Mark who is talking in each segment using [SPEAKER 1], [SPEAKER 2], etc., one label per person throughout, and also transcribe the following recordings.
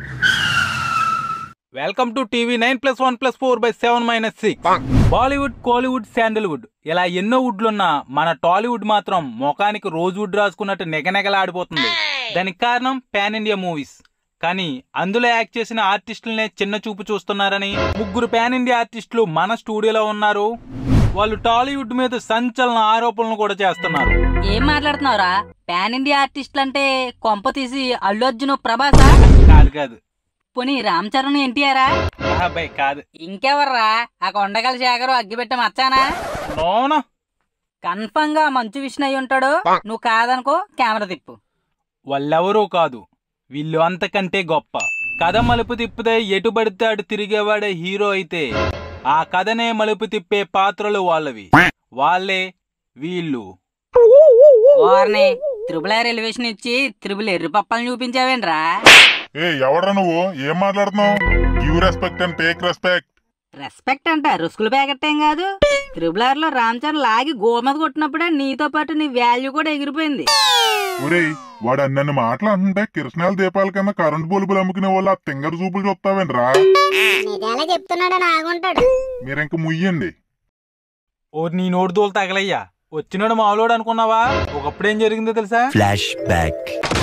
[SPEAKER 1] Welcome to TV nine plus one plus four by seven minus six Bollywood Kollywood Sandalwood ఇలా ఎన్నో వుడ్లున్నా మన టాలీవుడ్ మాత్రం ముఖానికి రోజ్ వుడ్ రాసుకున్నట్టు నెగనెగలాడిపోతుంది దానికి కారణం పాన్ ఇండియా మూవీస్ కానీ అందులో యాక్ట్ చేసిన ఆర్టిస్టులనే చిన్న చూపు చూస్తున్నారని ముగ్గురు పాన్ ఇండియా ఆర్టిస్టులు మన స్టూడియోలో ఉన్నారు వాళ్ళు టాలీవుడ్ మీద సంచలన ఆరోపణలు కూడా చేస్తున్నారు
[SPEAKER 2] ఏం మాట్లాడుతున్నావురా పాన్ ఇండియా ఆర్టిస్టులు అంటే కొంప తీసి అల్లు అర్జున్ ప్రభాసా
[SPEAKER 1] కాదు కాదు
[SPEAKER 2] పోనీ రామ్ చరణ్ ఎన్టీఆరా
[SPEAKER 1] అబ్బాయి కాదు
[SPEAKER 2] ఇంకెవర్రా ఆ కొండగల శేఖరు అగ్గిపెట్ట మచ్చానా
[SPEAKER 1] నోనా
[SPEAKER 2] కన్ఫర్మ్ గా మంచు విష్ణు అయి ఉంటాడు నువ్వు కాదనుకో కెమెరా తిప్పు
[SPEAKER 1] వాళ్ళెవరూ కాదు వీళ్ళు అంతకంటే గొప్ప కథ మలుపు తిప్పితే ఎటు పడితే అటు తిరిగేవాడే హీరో అయితే ఆ కథనే మలుపు తిప్పే పాత్రలు వాళ్ళవి వాళ్ళే వీళ్ళు
[SPEAKER 2] వారిని త్రిబుల్ ఆర్ ఎలివేషన్ ఇచ్చి త్రిబుల్ ఎర్రి పప్పల్ని చూపించావేంట్రా
[SPEAKER 3] ఏ ఎవడ్రా నువ్వు ఏం మాట్లాడుతున్నావు give respect and take respect
[SPEAKER 2] respect అంట రుసుకులు ప్యాకెట్ ఏం కాదు త్రిబుల్ ఆర్ లో రామ్ చరణ్ లాగి గో మీద కొట్టినప్పుడే నీతో పాటు నీ వాల్యూ కూడా ఎగిరిపోయింది
[SPEAKER 3] ఒరేయ్ వాడు అన్నన్ని మాటలు అంటుంటే కిరసనాల దీపాల కింద కరెంట్ బల్బులు అమ్ముకునే వాళ్ళు ఆ తింగర చూపులు చూస్తావేంట్రా
[SPEAKER 4] నిజాలే చెప్తున్నాడని ఆగుంటాడు
[SPEAKER 3] మీరు ఇంక ముయ్యండి
[SPEAKER 1] ఓ నీ నోటి దోలు తగలయ్యా వచ్చినాడు మామూలోడు అనుకున్నావా ఒకప్పుడేం జరిగిందో తెలుసా
[SPEAKER 5] Flashback.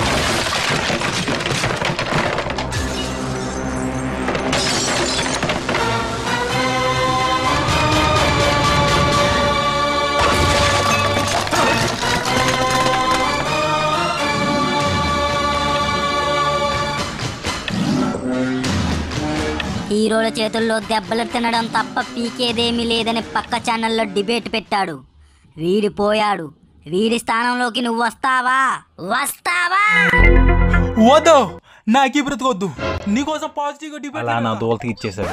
[SPEAKER 4] హీరోల చేతుల్లో దెబ్బలు తినడం తప్ప పీకేదేమీ లేదని పక్క ఛానల్లో డిబేట్ పెట్టాడు వీడి పోయాడు వీడి స్థానంలోకి నువ్వు వస్తావా వస్తావా
[SPEAKER 1] వద్దు నాకీ బ్రతకొద్దు నీకోసం పాజిటివ్ అలా నా దోల తీర్చేశాడు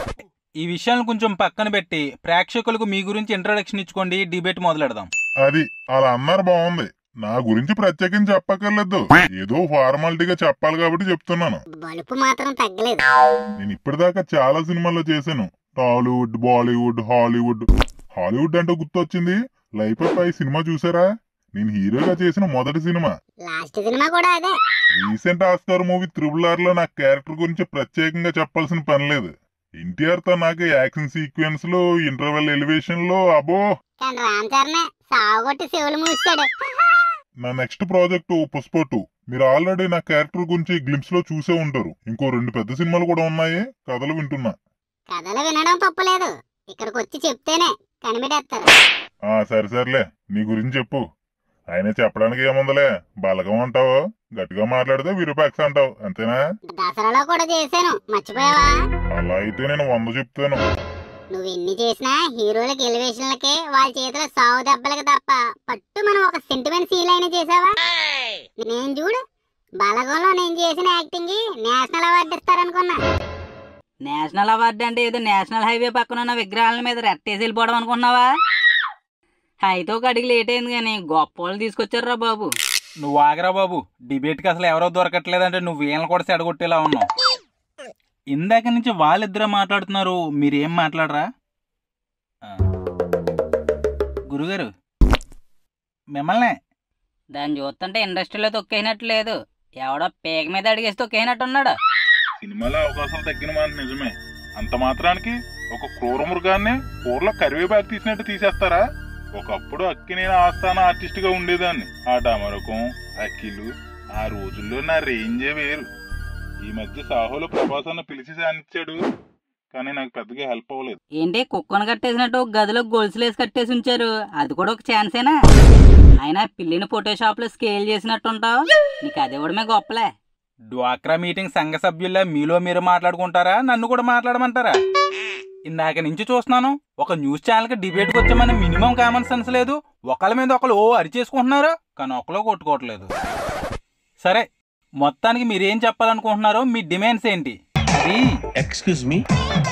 [SPEAKER 1] ఈ విషయాలను కొంచెం పక్కన పెట్టి ప్రేక్షకులకు మీ గురించి ఇంట్రడక్షన్ ఇచ్చుకోండి డిబేట్ మొదలెడదాం
[SPEAKER 3] అది అలా అన్నారు బాగుంది నా గురించి ప్రత్యేకించి చెప్పక్కర్లేదు ఏదో ఫార్మాలిటీగా చెప్పాలి కాబట్టి చెప్తున్నాను
[SPEAKER 4] బలుపు మాత్రం తగ్గలేదు
[SPEAKER 3] నేను ఇప్పటిదాకా చాలా సినిమాల్లో చేశాను టాలీవుడ్ బాలీవుడ్ హాలీవుడ్ హాలీవుడ్ అంటే గుర్తొచ్చింది లైఫ్ ఆఫ్ పై సినిమా చూసారా నేను హీరోగా చేసిన మొదటి సినిమా
[SPEAKER 4] లాస్ట్ సినిమా కూడా అదే
[SPEAKER 3] recent Oscar movie triple R లో నా క్యారెక్టర్ గురించి ప్రత్యేకంగా చెప్పాల్సిన పని లేదు ఎన్టీఆర్ తో నాకు యాక్షన్ సీక్వెన్స్ లో ఇంటర్వెల్ ఎలివేషన్ లో అబో
[SPEAKER 4] కానీ రామ్ చరణే సాగుకొట్టి చెవులు మూస్తాడు
[SPEAKER 3] నా నెక్స్ట్ ప్రాజెక్ట్ పుష్ప టూ మీరు ఆల్రెడీ నా క్యారెక్టర్ గురించి గ్లిమ్స్ లో చూసే ఉంటారు ఇంకో రెండు పెద్ద సినిమాలు కూడా ఉన్నాయి కథలు వింటున్నా
[SPEAKER 4] కథలు వినడం తప్పులేదు ఇక్కడికి వచ్చి చెప్తేనే కనిపెట్టేస్తారు
[SPEAKER 3] ఆ సరే సర్లే నీ గురించి చెప్పు ఆయన చెప్పడానికి ఏముందలే బలగం అంటావు గట్టిగా మాట్లాడితే విరూపాక్ష అంటావు అంతేనా
[SPEAKER 4] దసరాలో కూడా చేశాను మర్చిపోయావా
[SPEAKER 3] అలా అయితే నేను వంద చెప్తాను
[SPEAKER 4] నువ్వు ఎన్ని చేసినా హీరోలకి ఎలివేషన్లకి వాళ్ళ చేతిలో సావు దెబ్బలకి తప్ప పట్టు మనం ఒక సెంటిమెంట్ సీల్ అయినా చేసావా నేను చూడు బలగంలో నేను చేసిన యాక్టింగ్ నేషనల్ అవార్డు ఇస్తారనుకున్నా
[SPEAKER 2] నేషనల్ అవార్డు అంటే ఏదో నేషనల్ హైవే పక్కన ఉన్న విగ్రహాల మీద రెట్టేసి వెళ్ళిపోవడం అనుకున్నావా అయితే ఒక అడిగి లేట్ అయింది కానీ గొప్ప వాళ్ళు తీసుకొచ్చారురా బాబు
[SPEAKER 1] నువ్వు ఆగరా బాబు డిబేట్కి అసలు ఎవరో దొరకట్లేదంటే నువ్వు వీళ్ళని కూడా సెడగొట్టేలా ఉన్నావు ఇందాక నుంచి వాళ్ళిద్దరే మాట్లాడుతున్నారు మీరేం మాట్లాడరా ఆ. గురుగారు మిమ్మల్నే
[SPEAKER 2] దాన్ని చూస్తుంటే ఇండస్ట్రీలో తొక్కేసినట్టు లేదు ఎవడో పేక మీద అడిగేసి తొక్కేసినట్టున్నాడు
[SPEAKER 3] సినిమాలో అవకాశాలు తగ్గిన మాట నిజమే అంత మాత్రానికి ఒక క్రూర మృగాన్ని కూరలో కరివేపాకు తీసినట్టు తీసేస్తారా ఒకప్పుడు అక్కి నేను ఆస్థాన ఆర్టిస్ట్ గా ఉండేదాన్ని ఆ డమరకం అక్కిలు ఆ రోజుల్లో నా రేంజే వేరు ఈ మధ్య సాహోలో ప్రభాస్ అన్న పిలిచి సానిచ్చాడు కానీ నాకు పెద్దగా హెల్ప్ అవ్వలేదు
[SPEAKER 2] ఏంటి కుక్కను కట్టేసినట్టు ఒక గదిలో గొలుసులేసి కట్టేసి ఉంచారు అది కూడా ఒక ఛాన్సేనా అయినా పిల్లిని ఫోటోషాప్ లో స్కేల్ చేసినట్టు ఉంటావు నీకు అది ఇవ్వడమే గొప్పలే
[SPEAKER 1] డ్వాక్రా మీటింగ్ సంఘ సభ్యుల్లా మీలో మీరు మాట్లాడుకుంటారా నన్ను కూడా మాట్లాడమంటారా ఇందాక నుంచి చూస్తున్నాను ఒక న్యూస్ ఛానల్కి డిబేట్కి వచ్చామని మినిమం కామన్ సెన్స్ లేదు ఒకళ్ళ మీద ఒకళ్ళు ఓ అరిచేసుకుంటున్నారు కానీ ఒకళ్ళు కొట్టుకోవట్లేదు సరే మొత్తానికి మీరేం చెప్పాలనుకుంటున్నారో మీ డిమాండ్స్ ఏంటి అది
[SPEAKER 5] Excuse me?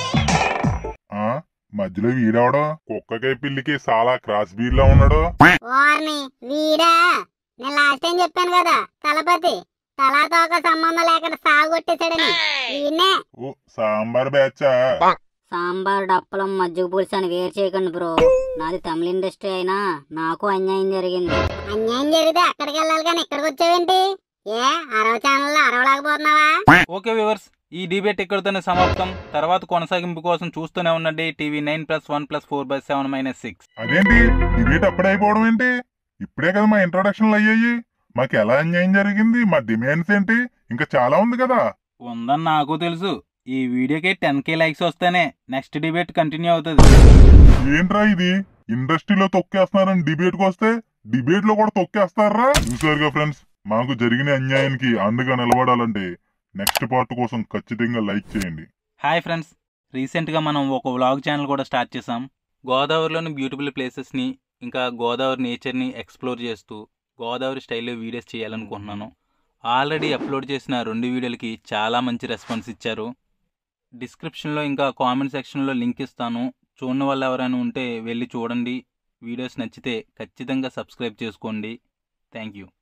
[SPEAKER 3] ఆ మధ్యలో వీడవడో కుక్కకే పిల్లికి చాలా క్రాస్ బీడ్ లో ఉన్నాడు
[SPEAKER 4] వారిని వీడా నేను లాస్ట్ టైం చెప్పాను కదా తలపతి తలా తోక సంబంధం లేకుండా సాగొట్టేశాడని ఈయనే
[SPEAKER 3] ఓ సాంబార్ బ్యాచా
[SPEAKER 4] సాంబార్ డప్పలం మజ్జిగ పులుసు అని వేరు చేయకండి బ్రో నాది తమిళ ఇండస్ట్రీ అయినా నాకు అన్యాయం జరిగింది అన్యాయం జరిగితే అక్కడికి వెళ్ళాలి కానీ ఇక్కడికి వచ్చావేంటి ఏ అరవ ఛానల్లో అరవలేకపోతున్నావా
[SPEAKER 1] ఓకే వివర్స్ ఈ డిబేట్ ఇక్కడితోనే సమాప్తం తర్వాత కొనసాగింపు కోసం చూస్తూనే ఉండండి TV nine plus one plus four by seven minus six
[SPEAKER 3] అదేంటి డిబేట్ అప్పుడే అయిపోవడం ఏంటి ఇప్పుడే కదా మా ఇంట్రొడక్షన్లు అయ్యాయి మాకు ఎలా అన్యాయం జరిగింది మా డిమాండ్స్ ఏంటి ఇంకా చాలా ఉంది కదా
[SPEAKER 1] ఉందని నాకు తెలుసు ఈ వీడియోకి టెన్ కే లైక్స్ వస్తేనే నెక్స్ట్ డిబేట్ కంటిన్యూ అవుతుంది
[SPEAKER 3] ఏంట్రా ఇది ఇండస్ట్రీలో తొక్కేస్తున్నారని డిబేట్ కి వస్తే డిబేట్ లో కూడా తొక్కేస్తారా చూసారుగా ఫ్రెండ్స్ మాకు జరిగిన అన్యాయానికి అండగా నిలబడాలంటే నెక్స్ట్ పార్ట్ కోసం ఖచ్చితంగా లైక్ చేయండి
[SPEAKER 1] హాయ్ ఫ్రెండ్స్ రీసెంట్గా మనం ఒక వ్లాగ్ ఛానల్ కూడా స్టార్ట్ చేసాం గోదావరిలోని బ్యూటిఫుల్ ప్లేసెస్ని ఇంకా గోదావరి నేచర్ని ఎక్స్ప్లోర్ చేస్తూ గోదావరి స్టైల్లో వీడియోస్ చేయాలనుకుంటున్నాను ఆల్రెడీ అప్లోడ్ చేసిన రెండు వీడియోలకి చాలా మంచి రెస్పాన్స్ ఇచ్చారు డిస్క్రిప్షన్లో ఇంకా కామెంట్ సెక్షన్లో లింక్ ఇస్తాను చూడని వాళ్ళు ఎవరైనా ఉంటే వెళ్ళి చూడండి వీడియోస్ నచ్చితే ఖచ్చితంగా సబ్స్క్రైబ్ చేసుకోండి థ్యాంక్ యూ